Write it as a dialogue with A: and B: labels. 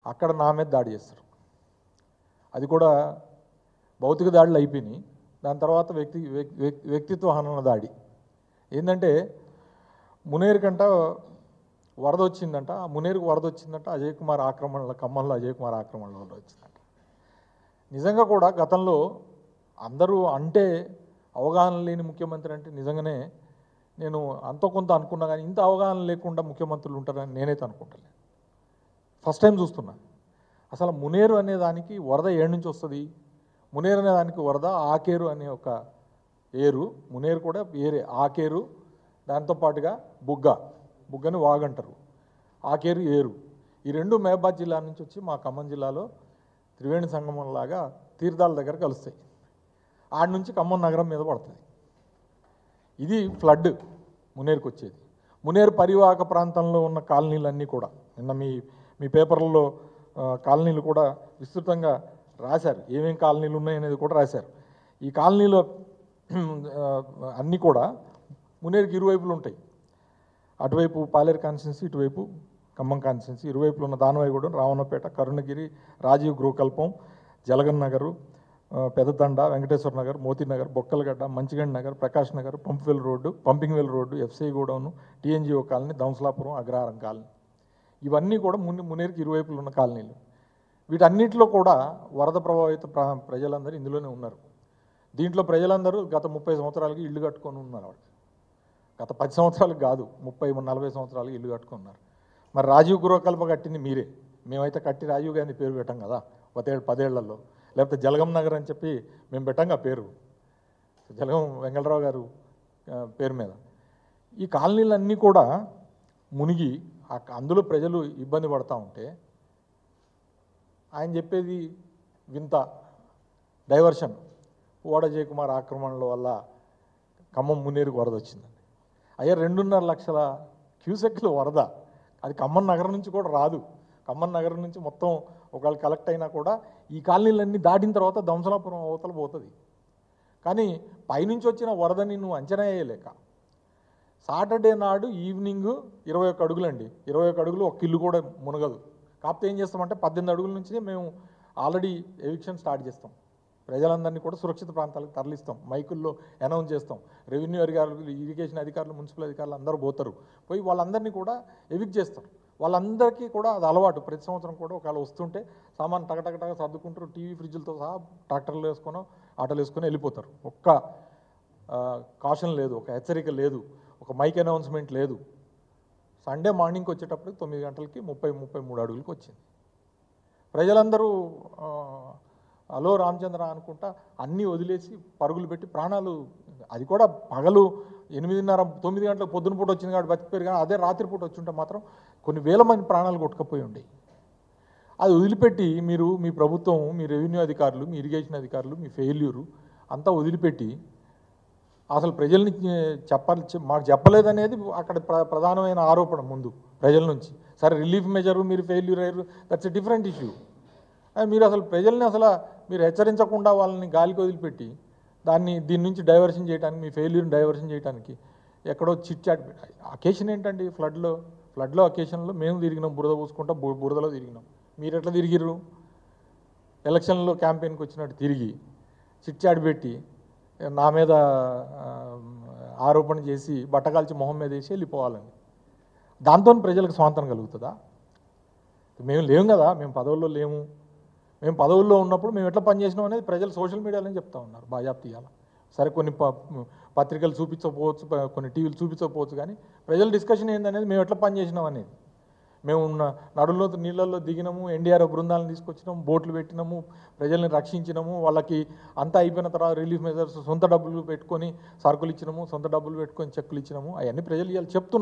A: అక్కడ నా మీద దాడి చేస్తారు అది కూడా భౌతిక దాడులు అయిపోయినాయి దాని తర్వాత వ్యక్తి వ్యక్- వ్యక్- వ్యక్తిత్వ హనన దాడి ఏంటంటే మునేరు కంట వరద వచ్చిందంట ఆ మునేరుకు వరద వచ్చిందంట అజయ్ కుమార్ ఆక్రమణలో ఖమ్మంలో అజయ్ కుమార్ ఆక్రమణలో వరద వచ్చిందంట నిజంగా కూడా గతంలో అందరూ అంటే అవగాహన లేని ముఖ్యమంత్రి అంటే నిజంగానే నేను అంతో కొంత అనుకున్నా కానీ ఇంత అవగాహన లేకుండా ముఖ్యమంత్రులు ఉంటారని నేనైతే అనుకుంటలే ఫస్ట్ టైం చూస్తున్నా అసలు మునేరు అనే దానికి వరద ఏడు నుంచి వస్తుంది మునేరు అనే దానికి వరద ఆకేరు అనే ఒక ఏరు మునేరు కూడా ఏరే ఆకేరు దాంతో పాటుగా బుగ్గ బుగ్గని వాగంటారు ఆకేరు ఏరు ఈ రెండు మహబాద్ జిల్లా నుంచి వచ్చి మా ఖమ్మం జిల్లాలో త్రివేణి సంగమం లాగా తీర్థాల దగ్గర కలుస్తాయి ఆడ నుంచి ఖమ్మం నగరం మీద పడుతుంది ఇది ఫ్లడ్ మునేరుకు వచ్చేది మునేరు పరివాహక ప్రాంతంలో ఉన్న కాలనీలన్నీ కూడా నిన్న మీ మీ పేపర్లలో ఆ, కాలనీలు కూడా విస్తృతంగా రాశారు ఏమేం కాలనీలు ఉన్నాయనేది కూడా రాశారు ఈ కాలనీలో ఆ, అన్నీ కూడా మునేరుకి ఇరువైపులు ఉంటాయి అటువైపు పాలేరు కాన్స్టిట్యున్సీ ఇటువైపు ఖమ్మం కాన్స్టిట్యున్సీ ఇరువైపులు ఉన్న దానవాయిగూడెం రావణపేట కరుణగిరి రాజీవ్ గృహకల్పం జలగన్ నగరు ఆ, Pedathanda Venkateswara Nagar Moti Nagar Bokkalagadda Manchigand Nagar Prakash Nagar pump well road pumping well road FC godown TNGO colony Damsalapuram Agraharam colony ఇవన్నీ కూడా ముని మునేరుకి ఇరువైపులు ఉన్న కాలనీలు వీటన్నిటిలో కూడా వరద ప్రభావిత ప్ర ప్రజలందరూ ఇందులోనే ఉన్నారు దీంట్లో ప్రజలందరూ గత ముప్పై సంవత్సరాలకి ఇల్లు కట్టుకొని ఉన్నారు వాడికి గత పది సంవత్సరాలకు కాదు ముప్పై నలభై సంవత్సరాలకి ఇల్లు కట్టుకున్నారు మరి రాజీవ్ గృహకల్ప కట్టింది మీరే మేమైతే కట్టి రాజీవ్ గాంధీ పేరు పెట్టాం కదా పదేళ్ళు పదేళ్లలో లేకపోతే జలగం నగర్ అని చెప్పి మేము పెట్టాం ఆ పేరు జలగం వెంకటరావు గారు ఆ, పేరు మీద ఈ కాలనీలన్నీ కూడా మునిగి ఆ- అందులో ప్రజలు ఇబ్బంది పడతా ఉంటే ఆయన చెప్పేది వింత డైవర్షన్ ఓడ జయకుమార్ ఆక్రమణల వల్ల ఖమ్మం మున్నేరుకు వరద వచ్చిందండి అయ్యా రెండున్నర లక్షల క్యూసెక్లు వరద అది ఖమ్మం నగరం నుంచి కూడా రాదు ఖమ్మం నగరం నుంచి మొత్తం ఒకవేళ కలెక్ట్ అయినా కూడా ఈ కాలనీలన్నీ దాటిన తర్వాత దంసలాపురం అవతల పోతుంది కానీ పైనుంచి వచ్చిన వరదని నువ్వు అంచనా వేయలేక సాటర్డే నాడు ఈవినింగ్ ఇరవై ఒక్క అడుగులండి ఇరవై ఒక్క అడుగులు ఒక ఇల్లు కూడా మునగదు కాకపోతే ఏం చేస్తామంటే పద్దెనిమిది అడుగుల నుంచి మేము ఆల్రెడీ ఎవిక్షన్ స్టార్ట్ చేస్తాం ప్రజలందరినీ కూడా సురక్షిత ప్రాంతాలకు తరలిస్తాం మైకుల్లో అనౌన్స్ చేస్తాం రెవెన్యూ అధికారులు ఇరిగేషన్ అధికారులు మున్సిపల్ అధికారులు అందరూ పోతారు పోయి వాళ్ళందరినీ కూడా ఎవిక్ చేస్తారు వాళ్ళందరికీ కూడా అది అలవాటు ప్రతి సంవత్సరం కూడా ఒకవేళ వస్తుంటే సామాన్ టగటగటగా సర్దుకుంటారు టీవీ ఫ్రిడ్జ్లతో సహా ట్రాక్టర్లు వేసుకొని ఆటోలు వేసుకొని వెళ్ళిపోతారు ఒక్క కాషన్ లేదు ఒక హెచ్చరిక లేదు ఒక మైక్ అనౌన్స్మెంట్ లేదు సండే మార్నింగ్కి వచ్చేటప్పుడు తొమ్మిది గంటలకి ముప్పై ముప్పై మూడు అడుగులకి వచ్చింది ప్రజలందరూ ఆ, హలో రామచంద్ర అనుకుంటా అన్నీ వదిలేసి పరుగులు పెట్టి ప్రాణాలు అది కూడా పగలు ఎనిమిదిన్నర తొమ్మిది గంటలకు పొద్దున పూట వచ్చింది కాబట్టి బతికిపోయారు కానీ అదే రాత్రిపూట వచ్చుంటే మాత్రం కొన్ని వేల మంది ప్రాణాలు కొట్టుకపోయి ఉండేవి అది వదిలిపెట్టి మీరు మీ ప్రభుత్వం మీ రెవెన్యూ అధికారులు మీ ఇరిగేషన్ అధికారులు మీ ఫెయిల్యూరు అంతా వదిలిపెట్టి అసలు ప్రజల్ని చెప్పాలి చె- మాకు చెప్పలేదనేది అక్కడ ప్ర ప్రధానమైన ఆరోపణ ముందు ప్రజల నుంచి సరే రిలీఫ్ మెజరు మీరు ఫెయిల్యూర్ అయ్యారు దట్స్ ఎ డిఫరెంట్ ఇష్యూ మీరు అసలు ప్రజల్ని అసలు మీరు హెచ్చరించకుండా వాళ్ళని గాలికి వదిలిపెట్టి దాన్ని దీని నుంచి డైవర్షన్ చేయడానికి మీ ఫెయిల్యూర్ని డైవర్షన్ చేయడానికి ఎక్కడో చిట్ చాట్ అకేషన్ ఏంటండి ఫ్లడ్లో ఫ్లడ్లో అకేషన్లో మేము తిరిగినాం బురద పూసుకుంటా బు- బురదలో తిరిగినాం మీరు ఎట్లా తిరిగిర్రు ఎలక్షన్లో క్యాంపెయిన్కి వచ్చినట్టు తిరిగి చిట్చాడి పెట్టి నా మీద ఆ, ఆరోపణ చేసి బట్టకాల్చి మొహం మీద వేసి వెళ్ళిపోవాలని దాంతో ప్రజలకు స్వాంతం కలుగుతుందా మేము లేము కదా మేము పదవుల్లో లేము మేము పదవుల్లో ఉన్నప్పుడు మేము ఎట్లా పనిచేసినాం అనేది ప్రజలు సోషల్ మీడియాలో చెప్తా ఉన్నారు బాజాప్తి ఇవాళ సరే కొన్ని ప- పత్రికలు చూపించకపోవచ్చు ప- కొన్ని టీవీలు చూపించకపోవచ్చు కానీ ప్రజల డిస్కషన్ ఏందనేది మేము ఎట్లా పనిచేసినాం అనేది మేము ఉన్న నడుల్లో నీళ్ళల్లో దిగినాము ఎన్డీఆర్ఎఫ్ బృందాలను తీసుకొచ్చినాము బోట్లు పెట్టినాము ప్రజల్ని రక్షించినాము వాళ్ళకి అంతా అయిపోయిన తర్వాత రిలీఫ్ మెజర్స్ సొంత డబ్బులు పెట్టుకొని సరుకులు ఇచ్చినాము సొంత డబ్బులు పెట్టుకొని చెక్కులు ఇచ్చినాము అవన్నీ ప్రజలు ఇవాళ చెప్తున్నారు